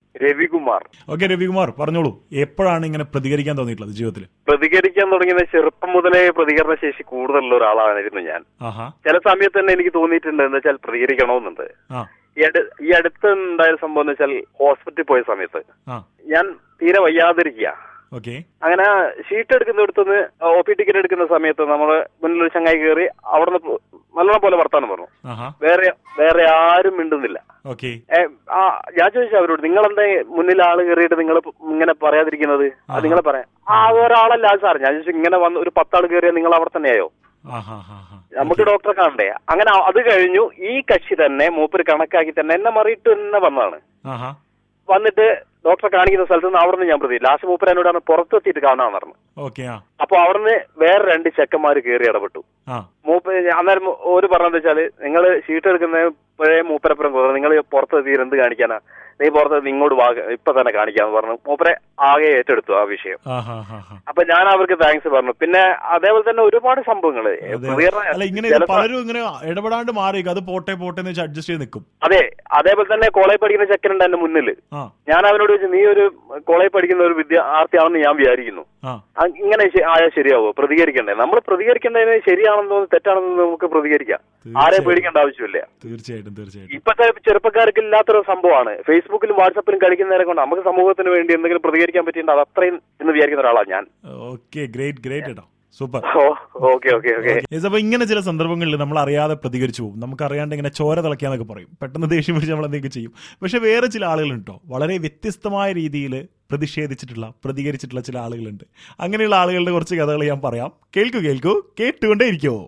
Ravikumar okay Ravikumar പറഞ്ഞോളൂ എപ്പോഴാണ് ഇങ്ങനെ പ്രതികരിക്കാൻ തോന്നിയിട്ടുള്ളത് ജീവിതത്തിൽ പ്രതികരിക്കാൻ തുടങ്ങിയത് ചെറുപ്പം മുതലേ പ്രതികരണ ശേഷി കൂടുതലുള്ള ഒരാളായിരുന്നു ഞാൻ ആഹാ ചില സമയത്ത് തന്നെ എനിക്ക് തോന്നിയിട്ടുണ്ട് എന്ന് വെച്ചാൽ പ്രതികരിക്കണമെന്നുണ്ട് ആ ഈ അടു ഈ അടുത്ത് ഉണ്ടായ സംഭവം എന്ന് വെച്ചാൽ ഹോസ്പിറ്റലിൽ പോയ സമയത്ത് ആ ഞാൻ തീരെ വയ്യാതിരിക്കുക ഓക്കെ അങ്ങനെ ഷീറ്റ് എടുക്കുന്നിടത്തുനിന്ന് ഒ പി ടിക്കറ്റ് എടുക്കുന്ന സമയത്ത് നമ്മള് മുന്നിൽ ഒരു ചങ്ങായി കയറി അവിടുന്ന് പോ- നല്ലോണം പോലെ വർത്താനം പറഞ്ഞു ആഹാ വേറെ വേറെ ആരും മിണ്ടുന്നില്ല ഓക്കെ ഏ, ആ ഞാൻ ചോദിച്ചു അവരോട് നിങ്ങൾ എന്താ മുന്നിൽ ആള് കയറിയിട്ട് നിങ്ങൾ ഇങ്ങനെ പറയാതിരിക്കുന്നത് അത് നിങ്ങളെ പറയാം ആ ഒരാളല്ല സാർ ഞാൻ ചോദിച്ചു ഇങ്ങനെ വന്ന് ഒരു പത്താൾ കയറിയാൽ നിങ്ങൾ അവിടെ തന്നെയായോ ആഹാ ഹാ ഹാ നമുക്ക് ഡോക്ടറെ കാണണ്ടേ അങ്ങനെ അത് കഴിഞ്ഞു ഈ കക്ഷി തന്നെ മൂപ്പര് കണക്കാക്കി തന്നെ എന്നെ മറിയിട്ട് തന്നെ വന്നതാണ് ആഹാ വന്നിട്ട് ഡോക്ടറെ കാണിക്കുന്ന സ്ഥലത്ത് നിന്ന് അവിടെ നിന്ന് ഞാൻ പ്രതി ലാസ്റ്റ് മൂപ്പര് എന്നോടാണ് പുറത്തെത്തിയിട്ട് കാണാൻ പറഞ്ഞു ഓക്കെ ആ അപ്പൊ അവിടുന്ന് വേറെ രണ്ട് ചെക്കന്മാര് കയറി ഇടപെട്ടു ആ മൂപ്പര് അന്നേരം ഒരു പറഞ്ഞത് വെച്ചാല് നിങ്ങൾ ഷീട്ട് എടുക്കുന്ന പഴയ മൂപ്പരപ്പുറം കുറവ് നിങ്ങൾ പുറത്തെത്തി എന്ത് കാണിക്കാനാ നീ പുറത്ത് ഇങ്ങോട്ട് വാ ഇപ്പൊ തന്നെ കാണിക്കാന്ന് പറഞ്ഞു മൂപ്പരെ ആകെ ഏറ്റെടുത്തു ആ വിഷയം ആഹാ ഹാ ഹാ അപ്പൊ ഞാൻ അവർക്ക് താങ്ക്സ് പറഞ്ഞു പിന്നെ അതേപോലെ തന്നെ ഒരുപാട് സംഭവങ്ങള് അതെ. പ്രതികരണം അല്ല ഇങ്ങനെ ചില സ- പലരും ഇങ്ങനെ ഇടപെടാണ്ട് മാറി അത് പോട്ടെ പോട്ടെ എന്ന് വെച്ച് അഡ്ജസ്റ്റ് ചെയ്ത് നിൽക്കും അതെ അതേപോലെ തന്നെ കോളേജ് പഠിക്കുന്ന ചെക്കനുണ്ട് എന്റെ മുന്നിൽ ആ ഞാൻ അവനോട് ചോദിച്ചു നീ ഒരു കോളേജ് പഠിക്കുന്ന ഒരു വിദ്യാർത്ഥിയാണെന്ന് ഞാൻ വിചാരിക്കുന്നു ആ ആ, ഇങ്ങനെ ശ- ആയാൽ ശരിയാവോ പ്രതികരിക്കണ്ടേ നമ്മൾ പ്രതികരിക്കേണ്ടതിന് ശരിയാണെന്ന് തോന്നുന്നു തെറ്റാണെന്ന് നമുക്ക് പ്രതികരിക്കാം ആരെ തീർച്ചയായും. പേടിക്കേണ്ട ആവശ്യമില്ല തീർച്ചയായിട്ടും തീർച്ചയായിട്ടും ഇപ്പോഴത്തെ ചെറുപ്പക്കാർക്ക് ഇല്ലാത്തൊരു സംഭവമാണ് ഫേസ്ബുക്കിലും വാട്സപ്പിലും കളിക്കുന്നതിനെ കൊണ്ട് നമുക്ക് സമൂഹത്തിന് വേണ്ടി എന്തെങ്കിലും പ്രതികരിക്കാൻ പറ്റിയിട്ട് അത് അത്രയും എന്ന് വിചാരിക്കുന്ന ഒരാളാണ് ഞാൻ ഓക്കെ ഗ്രേറ്റ് ഗ്രേറ്റ് കേട്ടോ super oh okay okay okay Yes, അപ്പൊ ഇങ്ങനെ ചില സന്ദർഭങ്ങളിൽ നമ്മൾ അറിയാതെ പ്രതികരിച്ചു പോകും നമുക്ക് അറിയാണ്ട് ഇങ്ങനെ ചോര തിളയ്ക്കാന്നൊക്കെ പറയും പെട്ടെന്ന് ദേഷ്യം പിടിച്ച് നമ്മൾ എന്തെങ്കിലും ചെയ്യും പക്ഷെ വേറെ ചില ആളുകളുണ്ട് കേട്ടോ വളരെ വ്യത്യസ്തമായ രീതിയിൽ പ്രതിഷേധിച്ചിട്ടുള്ള പ്രതികരിച്ചിട്ടുള്ള ചില ആളുകളുണ്ട് അങ്ങനെയുള്ള ആളുകളുടെ കുറച്ച് കഥകൾ ഞാൻ പറയാം കേൾക്കൂ കേൾക്കൂ കേട്ടുകൊണ്ടേ ഇരിക്കുമോ